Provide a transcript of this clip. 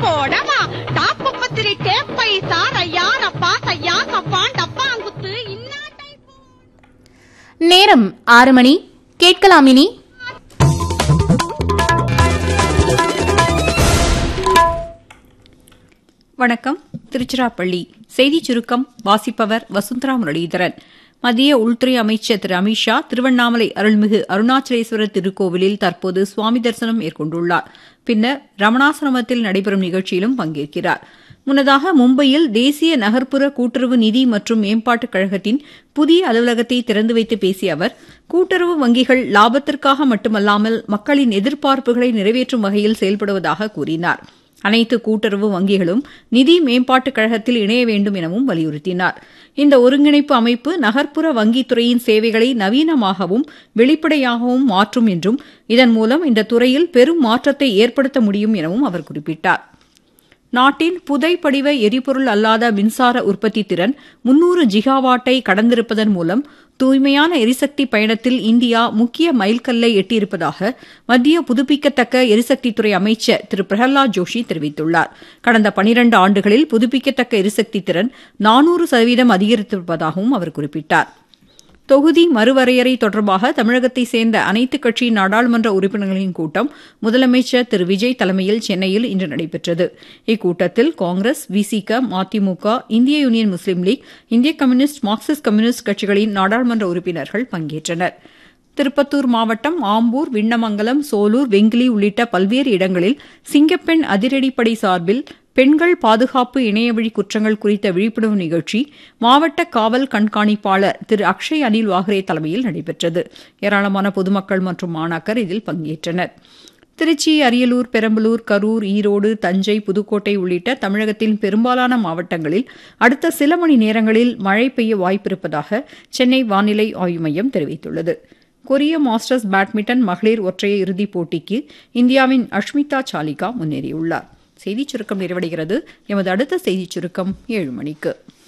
போடவா டாப்பு பத்திரி டேப்பை சாரையா ரப்பா சையா சப்பான் டப்பாங்குத்து இன்னாட்டை நேரம் ஆறு மணி கேட்கலாம் இனி வணக்கம் திருச்சிராப்பள்ளி செய்திச் சுருக்கம் வாசிப்பவர் வசுந்தரா முரளிதரன் மத்திய உள்துறை அமைச்சர் திரு அமித்ஷா திருவண்ணாமலை அருள்மிகு அருணாச்சலேஸ்வரர் திருக்கோவிலில் தற்போது சுவாமி தரிசனம் மேற்கொண்டுள்ளார் பின்னர் ரமணாசிரமத்தில் நடைபெறும் நிகழ்ச்சியிலும் பங்கேற்கிறார் முன்னதாக மும்பையில் தேசிய நகர்ப்புற கூட்டுறவு நிதி மற்றும் மேம்பாட்டுக் கழகத்தின் புதிய அலுவலகத்தை திறந்து வைத்து பேசிய அவர் கூட்டுறவு வங்கிகள் லாபத்திற்காக மட்டுமல்லாமல் மக்களின் எதிர்பார்ப்புகளை நிறைவேற்றும் வகையில் செயல்படுவதாக கூறினார் அனைத்து கூட்டுறவு வங்கிகளும் நிதி மேம்பாட்டுக் கழகத்தில் இணைய வேண்டும் எனவும் வலியுறுத்தினார் இந்த ஒருங்கிணைப்பு அமைப்பு நகர்ப்புற வங்கித்துறையின் சேவைகளை நவீனமாகவும் வெளிப்படையாகவும் மாற்றும் என்றும் இதன் மூலம் இந்த துறையில் பெரும் மாற்றத்தை ஏற்படுத்த முடியும் எனவும் அவர் குறிப்பிட்டார் நாட்டின் புதைப்படிவ எரிபொருள் அல்லாத மின்சார உற்பத்தி திறன் முன்னூறு ஜிகாவாட்டை கடந்திருப்பதன் மூலம் தூய்மையான எரிசக்தி பயணத்தில் இந்தியா முக்கிய மைல்கல்லை எட்டியிருப்பதாக மத்திய புதுப்பிக்கத்தக்க எரிசக்தித்துறை அமைச்சர் திரு பிரஹலாத் ஜோஷி தெரிவித்துள்ளார் கடந்த பனிரண்டு ஆண்டுகளில் புதுப்பிக்கத்தக்க எரிசக்தி திறன் நானூறு சதவீதம் அதிகரித்திருப்பதாகவும் அவர் குறிப்பிட்டார் தொகுதி மறுவரையறை தொடர்பாக தமிழகத்தை சேர்ந்த அனைத்து கட்சி நாடாளுமன்ற உறுப்பினர்களின் கூட்டம் முதலமைச்சர் திரு விஜய் தலைமையில் சென்னையில் இன்று நடைபெற்றது இக்கூட்டத்தில் காங்கிரஸ் விசிக மதிமுக இந்திய யூனியன் முஸ்லீம் லீக் இந்திய கம்யூனிஸ்ட் மார்க்சிஸ்ட் கம்யூனிஸ்ட் கட்சிகளின் நாடாளுமன்ற உறுப்பினர்கள் பங்கேற்றனர் திருப்பத்தூர் மாவட்டம் ஆம்பூர் விண்ணமங்கலம் சோலூர் வெங்கிலி உள்ளிட்ட பல்வேறு இடங்களில் சிங்கப்பெண் அதிரடிப்படை சார்பில் பெண்கள் பாதுகாப்பு இணையவழி குற்றங்கள் குறித்த விழிப்புணர்வு நிகழ்ச்சி மாவட்ட காவல் கண்காணிப்பாளர் திரு அக்ஷய் அனில் வாகரே தலைமையில் நடைபெற்றது ஏராளமான பொதுமக்கள் மற்றும் மாணாக்கர் இதில் பங்கேற்றனர் திருச்சி அரியலூர் பெரம்பலூர் கரூர் ஈரோடு தஞ்சை புதுக்கோட்டை உள்ளிட்ட தமிழகத்தின் பெரும்பாலான மாவட்டங்களில் அடுத்த சில மணி நேரங்களில் மழை பெய்ய வாய்ப்பிருப்பதாக சென்னை வானிலை ஆய்வு மையம் தெரிவித்துள்ளது கொரிய மாஸ்டர்ஸ் பேட்மிண்டன் மகளிர் ஒற்றையர் இறுதிப் போட்டிக்கு இந்தியாவின் அஷ்மிதா சாலிகா முன்னேறியுள்ளார் செய்திச் சுருக்கம் நிறைவடைகிறது எமது அடுத்த செய்திச் சுருக்கம் ஏழு மணிக்கு